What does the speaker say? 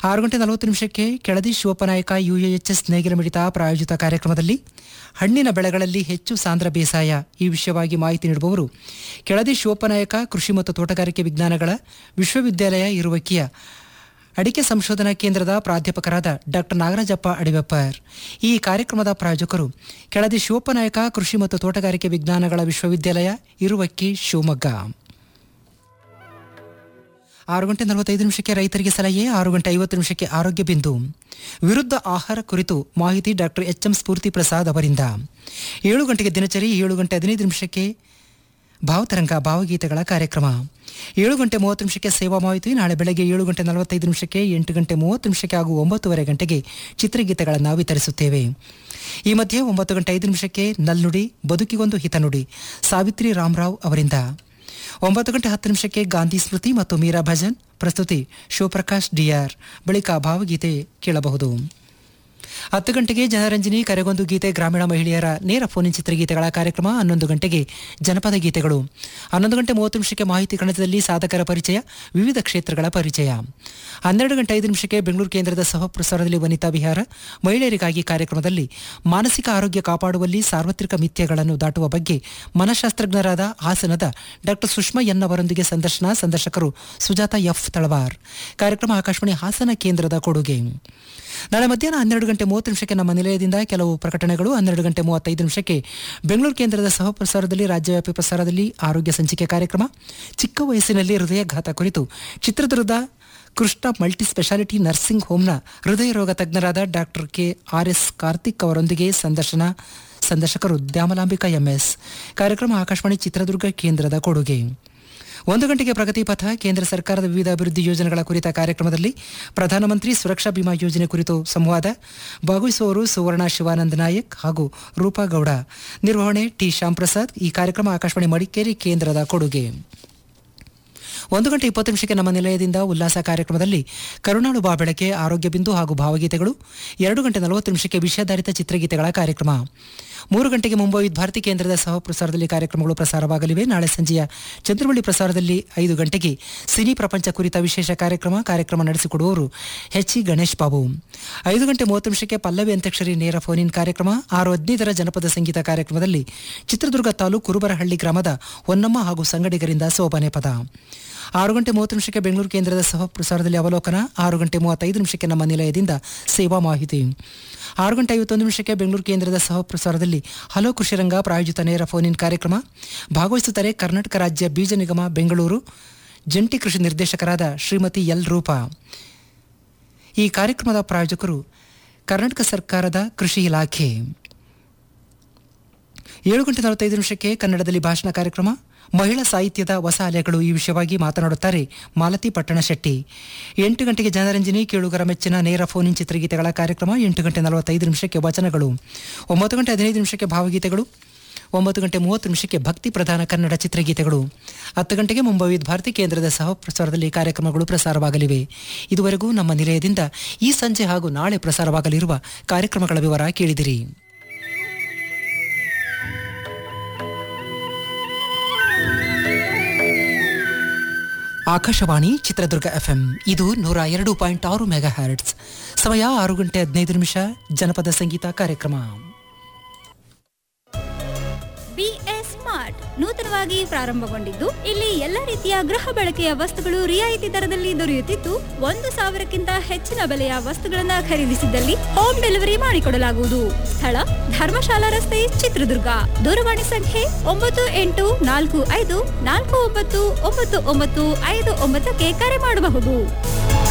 ಆರು ಗಂಟೆ ನಲವತ್ತು ನಿಮಿಷಕ್ಕೆ ಕೆಳದಿ ಶಿವಪ್ಪನಾಯಕ ಯುಎಎಚ್ಎಸ್ ನೇಗಿಲ ಮಿಡಿತ ಪ್ರಾಯೋಜಿತ ಕಾರ್ಯಕ್ರಮದಲ್ಲಿ ಹಣ್ಣಿನ ಬೆಳೆಗಳಲ್ಲಿ ಹೆಚ್ಚು ಸಾಂದ್ರ ಬೇಸಾಯ ಈ ವಿಷಯವಾಗಿ ಮಾಹಿತಿ ನೀಡುವವರು ಕೆಳದಿ ಶಿವಪ್ಪನಾಯಕ ಕೃಷಿ ಮತ್ತು ತೋಟಗಾರಿಕೆ ವಿಜ್ಞಾನಗಳ ವಿಶ್ವವಿದ್ಯಾಲಯ ಇರುವಕ್ಕಿಯ ಅಡಿಕೆ ಸಂಶೋಧನಾ ಕೇಂದ್ರದ ಪ್ರಾಧ್ಯಾಪಕರಾದ ಡಾಕ್ಟರ್ ನಾಗರಾಜಪ್ಪ ಅಡಿವೆಪ್ಪರ್ ಈ ಕಾರ್ಯಕ್ರಮದ ಪ್ರಾಯೋಜಕರು ಕೆಳದಿ ಶಿವಪ್ಪನಾಯಕ ಕೃಷಿ ಮತ್ತು ತೋಟಗಾರಿಕೆ ವಿಜ್ಞಾನಗಳ ವಿಶ್ವವಿದ್ಯಾಲಯ ಇರುವಕ್ಕಿ ಶಿವಮೊಗ್ಗ ಆರು ಗಂಟೆ ನಲವತ್ತೈದು ನಿಮಿಷಕ್ಕೆ ರೈತರಿಗೆ ಸಲಹೆ ಆರು ಗಂಟೆ ಐವತ್ತು ನಿಮಿಷಕ್ಕೆ ಆರೋಗ್ಯ ಬಿಂದು ವಿರುದ್ಧ ಆಹಾರ ಕುರಿತು ಮಾಹಿತಿ doctor H M Spoorthi Prasad ಅವರಿಂದ ಏಳು ಗಂಟೆಗೆ ದಿನಚರಿ ಏಳು ಗಂಟೆ ಹದಿನೈದು ನಿಮಿಷಕ್ಕೆ ಭಾವತರಂಗ ಭಾವಗೀತೆಗಳ ಕಾರ್ಯಕ್ರಮ ಏಳು ಗಂಟೆ ಮೂವತ್ತು ನಿಮಿಷಕ್ಕೆ ಸೇವಾ ಮಾಹಿತಿ ನಾಳೆ ಬೆಳಗ್ಗೆ ಏಳು ಗಂಟೆ ನಲವತ್ತೈದು ನಿಮಿಷಕ್ಕೆ ಎಂಟು ಗಂಟೆ ಮೂವತ್ತು ನಿಮಿಷಕ್ಕೆ ಹಾಗೂ ಒಂಬತ್ತುವರೆ ಗಂಟೆಗೆ ಚಿತ್ರಗೀತೆಗಳನ್ನು ವಿತರಿಸುತ್ತೇವೆ ಈ ಮಧ್ಯೆ ಒಂಬತ್ತು ಗಂಟೆ ಐದು ನಿಮಿಷಕ್ಕೆ ನಲ್ನುಡಿ ಬದುಕಿಗೊಂದು ಹಿತನುಡಿ ಸಾವಿತ್ರಿ ರಾಮರಾವ್ ಅವರಿಂದ ಒಂಬತ್ತು ಗಂಟೆ ಹತ್ತು ನಿಮಿಷಕ್ಕೆ ಗಾಂಧಿ ಸ್ಮೃತಿ ಮತ್ತು ಮೀರಾ ಭಜನ್ ಪ್ರಸ್ತುತಿ ಶಿವಪ್ರಕಾಶ್ ಡಿಆರ್ ಬಳಿಕ ಭಾವಗೀತೆ ಕೇಳಬಹುದು ಹತ್ತು ಗಂಟೆಗೆ ಜನರಂಜನಿ ಕರೆಗೊಂದು ಗೀತೆ ಗ್ರಾಮೀಣ ಮಹಿಳೆಯರ ನೇರ ಫೋನಿನ್ ಚಿತ್ರಗೀತೆಗಳ ಕಾರ್ಯಕ್ರಮ ಹನ್ನೊಂದು ಗಂಟೆಗೆ ಜನಪದ ಗೀತೆಗಳು ಹನ್ನೊಂದು ಗಂಟೆ ಮೂವತ್ತು ನಿಮಿಷಕ್ಕೆ ಮಾಹಿತಿ ಕಣಜದಲ್ಲಿ ಸಾಧಕರ ಪರಿಚಯ ವಿವಿಧ ಕ್ಷೇತ್ರಗಳ ಪರಿಚಯ ಹನ್ನೆರಡು ಗಂಟೆ ಐದು ನಿಮಿಷಕ್ಕೆ ಬೆಂಗಳೂರು ಕೇಂದ್ರದ ಸಹ ಪ್ರಸಾರದಲ್ಲಿ ವನಿತಾ ವಿಹಾರ ಮಹಿಳೆಯರಿಗಾಗಿ ಕಾರ್ಯಕ್ರಮದಲ್ಲಿ ಮಾನಸಿಕ ಆರೋಗ್ಯ ಕಾಪಾಡುವಲ್ಲಿ ಸಾರ್ವತ್ರಿಕ ಮಿಥ್ಯಗಳನ್ನು ದಾಟುವ ಬಗ್ಗೆ ಮನಃಶಾಸ್ತ್ರಜ್ಞರಾದ ಹಾಸನದ ಡಾಕ್ಟರ್ ಸುಷ್ಮಾ ಎನ್ ಅವರೊಂದಿಗೆ ಸಂದರ್ಶನ ಸಂದರ್ಶಕರು ಸುಜಾತ ಎಫ್ ತಳವಾರ್ ಕಾರ್ಯಕ್ರಮ ಆಕಾಶವಾಣಿ ಹಾಸನ ಕೇಂದ್ರದ ಕೊಡುಗೆ ನಾಳೆ ಮಧ್ಯಾಹ್ನ ಹನ್ನೆರಡು ಗಂಟೆ ಮೂವತ್ತು ನಿಮಿಷಕ್ಕೆ ನಮ್ಮ ನಿಲಯದಿಂದ ಕೆಲವು ಪ್ರಕಟಣೆಗಳು ಹನ್ನೆರಡು ಗಂಟೆ ಮೂವತ್ತೈದು ನಿಮಿಷಕ್ಕೆ ಬೆಂಗಳೂರು ಕೇಂದ್ರದ ಸಹ ಪ್ರಸಾರದಲ್ಲಿ ರಾಜ್ಯವ್ಯಾಪಿ ಪ್ರಸಾರದಲ್ಲಿ ಆರೋಗ್ಯ ಸಂಚಿಕೆ ಕಾರ್ಯಕ್ರಮ ಚಿಕ್ಕ ವಯಸ್ಸಿನಲ್ಲಿ ಹೃದಯಘಾತ ಕುರಿತು ಚಿತ್ರದುರ್ಗದ ಕೃಷ್ಣ ಮಲ್ಟಿ ಸ್ಪೆಷಾಲಿಟಿ ನರ್ಸಿಂಗ್ ಹೋಮ್ನ ಹೃದಯ ರೋಗ ತಜ್ಞರಾದ doctor K R S Karthik ಅವರೊಂದಿಗೆ ಸಂದರ್ಶನ ಸಂದರ್ಶಕರು ದ್ಯಾಮಲಾಂಬಿಕಾ ಎಂಎಸ್ ಕಾರ್ಯಕ್ರಮ ಆಕಾಶವಾಣಿ ಚಿತ್ರದುರ್ಗ ಕೇಂದ್ರದ ಕೊಡುಗೆ ಒಂದು ಗಂಟೆಗೆ ಪ್ರಗತಿ ಪಥ ಕೇಂದ್ರ ಸರ್ಕಾರದ ವಿವಿಧ ಅಭಿವೃದ್ಧಿ ಯೋಜನೆಗಳ ಕುರಿತ ಕಾರ್ಯಕ್ರಮದಲ್ಲಿ ಪ್ರಧಾನಮಂತ್ರಿ ಸುರಕ್ಷಾ ಬಿಮಾ ಯೋಜನೆ ಕುರಿತು ಸಂವಾದ ಭಾಗವಹಿಸುವವರು ಸುವರ್ಣ ಶಿವಾನಂದ ನಾಯಕ್ ಹಾಗೂ ರೂಪಾ ಗೌಡ ನಿರ್ವಹಣೆ ಟಿ ಶ್ಯಾಮ್ ಪ್ರಸಾದ್ ಈ ಕಾರ್ಯಕ್ರಮ ಆಕಾಶವಾಣಿ ಮಡಿಕೇರಿ ಕೇಂದ್ರದ ಕೊಡುಗೆ ಒಂದು ಗಂಟೆ ಇಪ್ಪತ್ತು ನಿಮಿಷಕ್ಕೆ ನಮ್ಮ ನಿಲಯದಿಂದ ಉಲ್ಲಾಸ ಕಾರ್ಯಕ್ರಮದಲ್ಲಿ ಕರುಣಾಳು ಬಾ ಬೆಳಕೆ ಆರೋಗ್ಯ ಬಿಂದು ಹಾಗೂ ಭಾವಗೀತೆಗಳು ಎರಡು ಗಂಟೆ ನಲವತ್ತು ನಿಮಿಷಕ್ಕೆ ವಿಷಯಾಧಾರಿತ ಚಿತ್ರಗೀತೆಗಳ ಕಾರ್ಯಕ್ರಮ ಮೂರು ಗಂಟೆಗೆ ಮುಂಬೈ ಭಾರತಿ ಕೇಂದ್ರದ ಸಹ ಪ್ರಸಾರದಲ್ಲಿ ಕಾರ್ಯಕ್ರಮಗಳು ಪ್ರಸಾರವಾಗಲಿವೆ ನಾಳೆ ಸಂಜೆಯ ಚಂದ್ರವಳ್ಳಿ ಪ್ರಸಾರದಲ್ಲಿ ಐದು ಗಂಟೆಗೆ ಸಿನಿ ಪ್ರಪಂಚ ಕುರಿತ ವಿಶೇಷ ಕಾರ್ಯಕ್ರಮ ಕಾರ್ಯಕ್ರಮ ನಡೆಸಿಕೊಡುವವರು ಎಚ್ ಇ ಗಣೇಶ್ ಬಾಬು ಐದು ಗಂಟೆ ಮೂವತ್ತು ನಿಮಿಷಕ್ಕೆ ಪಲ್ಲವಿ ಅಂತ್ಯಕ್ಷರಿ ನೇರ ಫೋನ್ ಇನ್ ಕಾರ್ಯಕ್ರಮ ಆರು ಹದಿನೈದರ ಜನಪದ ಸಂಗೀತ ಕಾರ್ಯಕ್ರಮದಲ್ಲಿ ಚಿತ್ರದುರ್ಗ ತಾಲೂಕು ಕುರುಬರಹಳ್ಳಿ ಗ್ರಾಮದ ಹೊನ್ನಮ್ಮ ಹಾಗೂ ಸಂಗಡಿಗರಿಂದ ಸೋಪಾನೆ ಪದ ಆರು ಗಂಟೆ ಮೂವತ್ತು ನಿಮಿಷಕ್ಕೆ ಬೆಂಗಳೂರು ಕೇಂದ್ರದ ಸಹ ಪ್ರಸಾರದಲ್ಲಿ ಅವಲೋಕನ ಆರು ಗಂಟೆ ಮೂವತ್ತೈದು ನಿಮಿಷಕ್ಕೆ ನಮ್ಮ ನಿಲಯದಿಂದ ಸೇವಾ ಮಾಹಿತಿ ಆರು ಗಂಟೆ ಐವತ್ತೊಂದು ನಿಮಿಷಕ್ಕೆ ಬೆಂಗಳೂರು ಕೇಂದ್ರದ ಸಹ ಪ್ರಸಾರದಲ್ಲಿ ಹಲೋ ಕೃಷಿರಂಗ ಪ್ರಾಯೋಜಿತ ನೇರ ಫೋನ್ ಇನ್ ಕಾರ್ಯಕ್ರಮ ಭಾಗವಹಿಸುತ್ತಾರೆ ಕರ್ನಾಟಕ ರಾಜ್ಯ ಬೀಜ ನಿಗಮ ಬೆಂಗಳೂರು ಜಂಟಿ ಕೃಷಿ ನಿರ್ದೇಶಕರಾದ ಶ್ರೀಮತಿ ಎಲ್ ರೂಪಾ ಈ ಕಾರ್ಯಕ್ರಮದ ಪ್ರಾಯೋಜಕರು ಕರ್ನಾಟಕ ಸರ್ಕಾರದ ಕೃಷಿ ಇಲಾಖೆ ಏಳು ಗಂಟೆ ನಲವತ್ತೈದು ನಿಮಿಷಕ್ಕೆ ಕನ್ನಡದಲ್ಲಿ ಭಾಷಣ ಕಾರ್ಯಕ್ರಮ ಮಹಿಳಾ ಸಾಹಿತ್ಯದ ಹೊಸ ಅಲೆಗಳು ಈ ವಿಷಯವಾಗಿ ಮಾತನಾಡುತ್ತಾರೆ ಮಾಲತಿ ಪಟ್ಟಣ ಶೆಟ್ಟಿ ಎಂಟು ಗಂಟೆಗೆ ಜನರಂಜನಿ ಕೇಳುಗರ ಮೆಚ್ಚಿನ ನೇರ ಫೋನ್ ಇನ್ ಚಿತ್ರಗೀತೆಗಳ ಕಾರ್ಯಕ್ರಮ ಎಂಟು ಗಂಟೆ ನಲವತ್ತೈದು ನಿಮಿಷಕ್ಕೆ ವಚನಗಳು ಒಂಬತ್ತು ಗಂಟೆ ಹದಿನೈದು ನಿಮಿಷಕ್ಕೆ ಭಾವಗೀತೆಗಳು ಒಂಬತ್ತು ಗಂಟೆ ಮೂವತ್ತು ನಿಮಿಷಕ್ಕೆ ಭಕ್ತಿ ಪ್ರಧಾನ ಕನ್ನಡ ಚಿತ್ರಗೀತೆಗಳು ಹತ್ತು ಗಂಟೆಗೆ ಮುಂಬೈ ಭಾರತಿ ಕೇಂದ್ರದ ಸಹ ಪ್ರಸಾರದಲ್ಲಿ ಕಾರ್ಯಕ್ರಮಗಳು ಪ್ರಸಾರವಾಗಲಿವೆ ಇದುವರೆಗೂ ನಮ್ಮ ನಿಲಯದಿಂದ ಈ ಸಂಜೆ ಹಾಗೂ ನಾಳೆ ಪ್ರಸಾರವಾಗಲಿರುವ ಕಾರ್ಯಕ್ರಮಗಳ ವಿವರ ಕೇಳಿದಿರಿ ಆಕಾಶವಾಣಿ ಚಿತ್ರದುರ್ಗ ಎಫ್ಎಂ ಇದು ನೂರ ಎರಡು ಪಾಯಿಂಟ್ ಆರು ಮೆಗಾ ಹರ್ಟ್ಸ್ ಸಮಯ ಆರು ಗಂಟೆ ಹದಿನೈದು ನಿಮಿಷ ಜನಪದ ಸಂಗೀತ ಕಾರ್ಯಕ್ರಮ ಬಿಎಸ್ ಸ್ಮಾರ್ಟ್ ನೂತನವಾಗಿ ಪ್ರಾರಂಭಗೊಂಡಿದ್ದು ಇಲ್ಲಿ ಎಲ್ಲ ರೀತಿಯ ಗೃಹ ಬಳಕೆಯ ವಸ್ತುಗಳು ರಿಯಾಯಿತಿ ದರದಲ್ಲಿ ದೊರೆಯುತ್ತಿದ್ದು ಒಂದು ಸಾವಿರಕ್ಕಿಂತ ಹೆಚ್ಚಿನ ಬೆಲೆಯ ವಸ್ತುಗಳನ್ನ ಖರೀದಿಸಿದಲ್ಲಿ ಹೋಮ್ ಡೆಲಿವರಿ ಮಾಡಿಕೊಡಲಾಗುವುದು ಸ್ಥಳ ಧರ್ಮಶಾಲಾ ರಸ್ತೆ ಚಿತ್ರದುರ್ಗ ದೂರವಾಣಿ ಸಂಖ್ಯೆ ಒಂಬತ್ತು ಎಂಟು ನಾಲ್ಕು ಐದು ನಾಲ್ಕು ಒಂಬತ್ತು ಒಂಬತ್ತು ಒಂಬತ್ತು ಐದು ಒಂಬತ್ತಕ್ಕೆ ಕರೆ ಮಾಡಬಹುದು